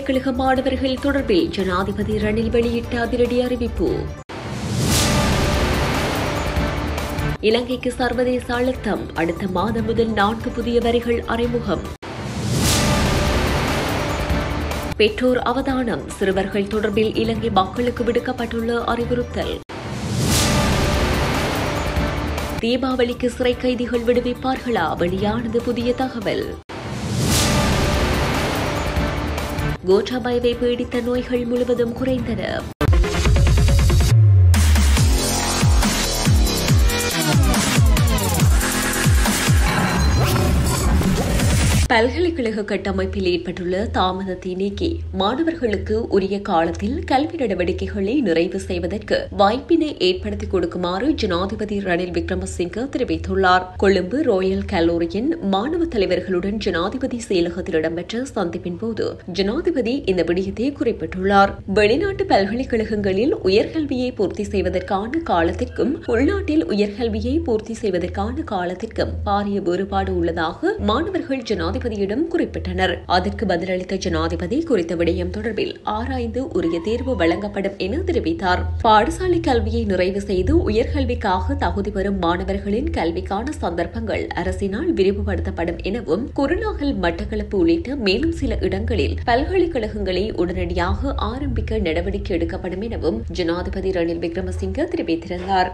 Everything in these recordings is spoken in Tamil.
பல்கலைக்கழக மாணவர்கள் தொடர்பில் ஜனாதிபதி ரணில் வெளியிட்ட அதிரடி அறிவிப்பு இலங்கைக்கு சர்வதேச அழுத்தம் அடுத்த மாதம் முதல் நான்கு புதிய வரிகள் அறிமுகம் பெற்றோர் அவதானம் சிறுவர்கள் தொடர்பில் இலங்கை மக்களுக்கு விடுக்கப்பட்டுள்ள அறிவுறுத்தல் தீபாவளிக்கு சிறை கைதிகள் விடுவிப்பார்களா வெளியானது புதிய தகவல் கோட்டாபாயவை பீடித்த நோய்கள் முழுவதும் குறைந்தன பல்கலைக்கழக கட்டமைப்பில் ஏற்பட்டுள்ள தாமதத்தை நீக்கி மாணவர்களுக்கு உரிய காலத்தில் கல்வி நடவடிக்கைகளை நிறைவு செய்வதற்கு வாய்ப்பினை ஏற்படுத்தி கொடுக்குமாறு ஜனாதிபதி ரணில் விக்ரமசிங்க தெரிவித்துள்ளார் கொழும்பு ரோயல் கல்லூரியின் மாணவ தலைவர்களுடன் ஜனாதிபதி செயலகத்தில் இடம்பெற்ற சந்திப்பின் போது ஜனாதிபதி இந்த விடயத்தை குறிப்பிட்டுள்ளார் வெளிநாட்டு பல்கலைக்கழகங்களில் உயர்கல்வியை பூர்த்தி செய்வதற்கான காலத்திற்கும் உள்நாட்டில் உயர்கல்வியை பூர்த்தி செய்வதற்கான காலத்திற்கும் பாரிய வேறுபாடு உள்ளதாக மாணவர்கள் ஜனாதிபதி ஜனாதிபதியிடம் குறிப்பிட்டனர் அதற்கு பதிலளித்த ஜனாதிபதி குறித்த விடயம் தொடர்பில் ஆராய்ந்து உரிய தீர்வு வழங்கப்படும் என தெரிவித்தார் பாடசாலை கல்வியை நிறைவு செய்து உயர்கல்விக்காக தகுதி பெறும் மாணவர்களின் கல்விக்கான சந்தர்ப்பங்கள் அரசினால் விரிவுபடுத்தப்படும் எனவும் குருநாகல் மட்டக்களப்பு உள்ளிட்ட மேலும் சில இடங்களில் பல்கலைக்கழகங்களை உடனடியாக ஆரம்பிக்க நடவடிக்கை எடுக்கப்படும் எனவும் ஜனாதிபதி ரணில் விக்ரமசிங்க தெரிவித்திருந்தார்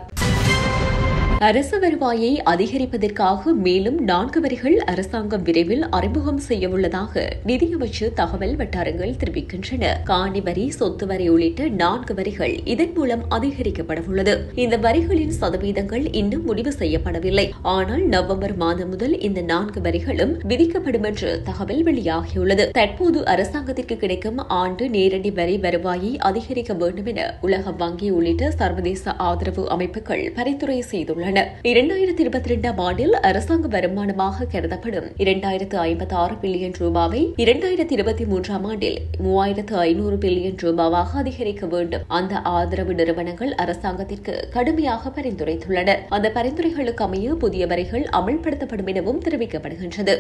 அரசு வருவாயை அதிகரிப்பதற்காக மேலும் நான்கு வரிகள் அரசாங்கம் விரைவில் அறிமுகம் செய்யவுள்ளதாக நிதியமைச்சு தகவல் வட்டாரங்கள் தெரிவிக்கின்றன காணி வரி சொத்து வரி உள்ளிட்ட நான்கு வரிகள் இதன் மூலம் அதிகரிக்கப்படவுள்ளது இந்த வரிகளின் சதவீதங்கள் இன்னும் முடிவு செய்யப்படவில்லை ஆனால் நவம்பர் மாதம் முதல் இந்த நான்கு வரிகளும் விதிக்கப்படும் என்று தகவல் வெளியாகியுள்ளது தற்போது அரசாங்கத்திற்கு கிடைக்கும் ஆண்டு நேரடி வரி வருவாயை அதிகரிக்க வேண்டும் என உலக வங்கி உள்ளிட்ட சர்வதேச ஆதரவு அமைப்புகள் பரிந்துரை செய்துள்ளன உள்ளன இரண்டாயிரத்தி இருபத்தி இரண்டாம் ஆண்டில் அரசாங்க வருமானமாக கருதப்படும் இரண்டாயிரத்து ஐம்பத்தி ஆறு பில்லியன் ரூபாவை இரண்டாயிரத்தி இருபத்தி மூன்றாம் ஆண்டில் மூவாயிரத்து ஐநூறு பில்லியன் ரூபாவாக அதிகரிக்க வேண்டும் அந்த ஆதரவு நிறுவனங்கள் அரசாங்கத்திற்கு கடுமையாக பரிந்துரைத்துள்ளன அந்த பரிந்துரைகளுக்கு அமைய புதிய வரிகள் அமல்படுத்தப்படும் எனவும் தெரிவிக்கப்படுகின்றது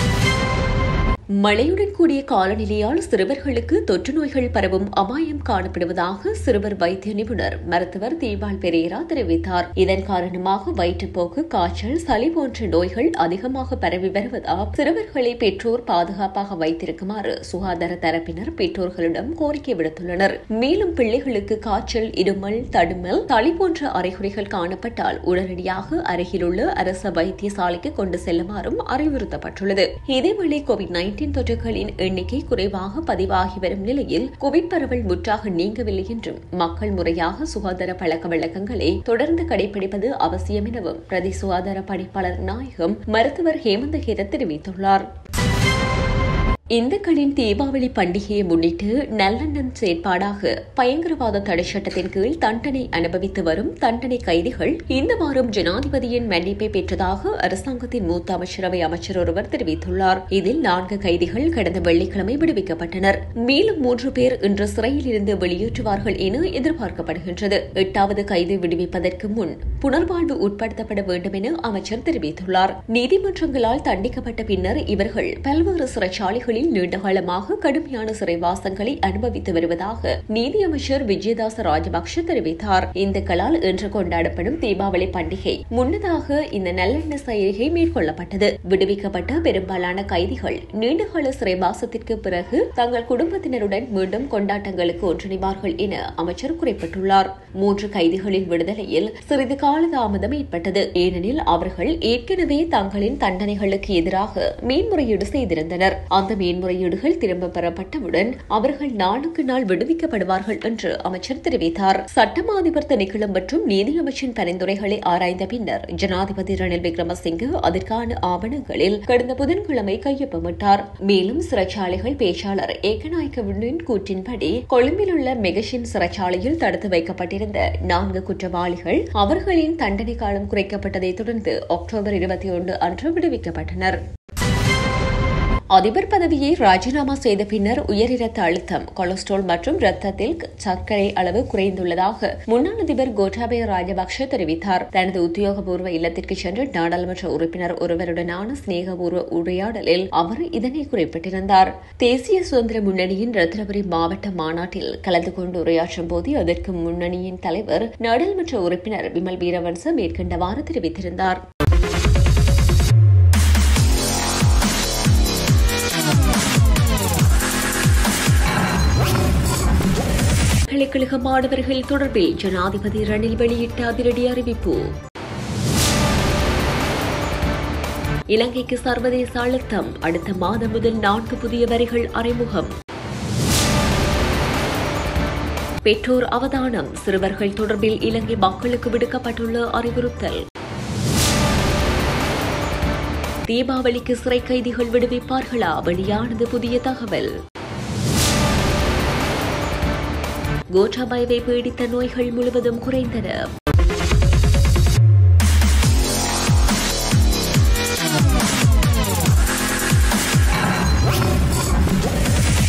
மழையுடன் கூடிய காலநிலையால் சிறுவர்களுக்கு தொற்று நோய்கள் பரவும் அபாயம் காணப்படுவதாக சிறுவர் வைத்திய நிபுணர் மருத்துவர் தீபால் பெரேரா தெரிவித்தார் இதன் காரணமாக வயிற்றுப்போக்கு காய்ச்சல் சளி போன்ற நோய்கள் அதிகமாக பரவி வருவதால் சிறுவர்களை பெற்றோர் பாதுகாப்பாக வைத்திருக்குமாறு சுகாதார தரப்பினர் பெற்றோர்களிடம் கோரிக்கை விடுத்துள்ளனர் மேலும் பிள்ளைகளுக்கு காய்ச்சல் இருமல் தடுமல் சளி போன்ற அறிகுறிகள் காணப்பட்டால் உடனடியாக அருகிலுள்ள அரசு வைத்தியசாலைக்கு கொண்டு செல்லுமாறும் அறிவுறுத்தப்பட்டுள்ளது இதேவேளை கோவிட் நைன்டீன் தொற்றுகளின் எண்ணிக்கை குறைவாக பதிவாகி வரும் நிலையில் கோவிட் பரவல் முற்றாக நீங்கவில்லை என்றும் மக்கள் முறையாக சுகாதார பழக்க வழக்கங்களை தொடர்ந்து கடைபிடிப்பது அவசியம் எனவும் பிரதி சுகாதார பணிப்பாளர் நாயகம் மருத்துவர் ஹேமந்த ஹேர தெரிவித்துள்ளார் இந்துக்களின் தீபாவளி பண்டிகையை முன்னிட்டு நல்லெண்ணம் செயற்பாடாக பயங்கரவாத தடை சட்டத்தின் கீழ் தண்டனை அனுபவித்து வரும் தண்டனை கைதிகள் இந்த வாரம் ஜனாதிபதியின் மன்னிப்பை பெற்றதாக அரசாங்கத்தின் மூத்த அமைச்சரவை அமைச்சர் ஒருவர் தெரிவித்துள்ளார் இதில் நான்கு கைதிகள் கடந்த வெள்ளிக்கிழமை விடுவிக்கப்பட்டனர் மேலும் மூன்று பேர் இன்று சிறையில் இருந்து வெளியேற்றுவார்கள் என எதிர்பார்க்கப்படுகின்றது எட்டாவது கைது விடுவிப்பதற்கு முன் புனர்வாழ்வு உட்படுத்தப்பட வேண்டும் என அமைச்சர் தெரிவித்துள்ளார் நீதிமன்றங்களால் தண்டிக்கப்பட்ட பின்னர் இவர்கள் பல்வேறு சிறைச்சாலைகளில் நாடுகளில் நீண்டகாலமாக கடுமையான சிறைவாசங்களை அனுபவித்து வருவதாக நீதியமைச்சர் விஜயதாச ராஜபக்ஷ தெரிவித்தார் இந்துக்களால் இன்று கொண்டாடப்படும் தீபாவளி பண்டிகை முன்னதாக இந்த நல்லெண்ண செயலிகை மேற்கொள்ளப்பட்டது விடுவிக்கப்பட்ட பெரும்பாலான கைதிகள் நீண்டகால சிறைவாசத்திற்கு பிறகு தங்கள் குடும்பத்தினருடன் மீண்டும் கொண்டாட்டங்களுக்கு ஒன்றிணைவார்கள் என அமைச்சர் குறிப்பிட்டுள்ளார் மூன்று கைதிகளின் விடுதலையில் சிறிது கால தாமதம் ஏற்பட்டது ஏனெனில் அவர்கள் ஏற்கனவே தங்களின் தண்டனைகளுக்கு எதிராக மேன்முறையீடு செய்திருந்தனர் அந்த மேன்முறையீடுகள் திரும்ப பெறப்பட்டவுடன் அவர்கள் நாளுக்கு நாள் விடுவிக்கப்படுவார்கள் என்று அமைச்சர் தெரிவித்தார் சட்டம் அதிபர் திணைக்களம் மற்றும் நீதியமைச்சின் பரிந்துரைகளை ஆராய்ந்த பின்னர் ஜனாதிபதி ரணில் விக்ரமசிங்கே அதற்கான ஆவணங்களில் கடந்த புதன்கிழமை கையொப்பமிட்டார் மேலும் சிறைச்சாலைகள் பேச்சாளர் ஏகநாயக்கவின் கூற்றின்படி கொழும்பில் உள்ள மெகஷின் சிறைச்சாலையில் தடுத்து வைக்கப்பட்டிருந்த நான்கு குற்றவாளிகள் அவர்களின் தண்டனை காலம் குறைக்கப்பட்டதை தொடர்ந்து அக்டோபர் இருபத்தி ஒன்று அன்று விடுவிக்கப்பட்டனர் அதிபர் பதவியை ராஜினாமா செய்த பின்னர் உயர் இரத்த அழுத்தம் கொலஸ்ட்ரால் மற்றும் இரத்தத்தில் சர்க்கரை அளவு குறைந்துள்ளதாக முன்னாள் அதிபர் கோட்டாபய ராஜபக்ஷ தெரிவித்தார் தனது உத்தியோகபூர்வ இல்லத்திற்கு சென்று நாடாளுமன்ற உறுப்பினர் ஒருவருடனான சிநேகபூர்வ உரையாடலில் அவர் இதனை குறிப்பிட்டிருந்தார் தேசிய சுதந்திர முன்னணியின் ரத்னபுரி மாவட்ட மாநாட்டில் கலந்து கொண்டு உரையாற்றும் போது அதற்கு முன்னணியின் தலைவர் நாடாளுமன்ற உறுப்பினர் விமல் வீரவன்ச மேற்கண்டவாறு தெரிவித்திருந்தார் பல்கலைக்கழக மாணவர்கள் தொடர்பில் ஜனாதிபதி ரணில் வெளியிட்ட அதிரடி அறிவிப்பு இலங்கைக்கு சர்வதேச அழுத்தம் அடுத்த மாதம் முதல் நான்கு புதிய வரிகள் அறிமுகம் பெற்றோர் அவதானம் சிறுவர்கள் தொடர்பில் இலங்கை மக்களுக்கு விடுக்கப்பட்டுள்ள அறிவுறுத்தல் தீபாவளிக்கு சிறை கைதிகள் விடுவிப்பார்களா வெளியானது புதிய தகவல் கோட்டாபாயவை பீடித்த நோய்கள் முழுவதும் குறைந்தன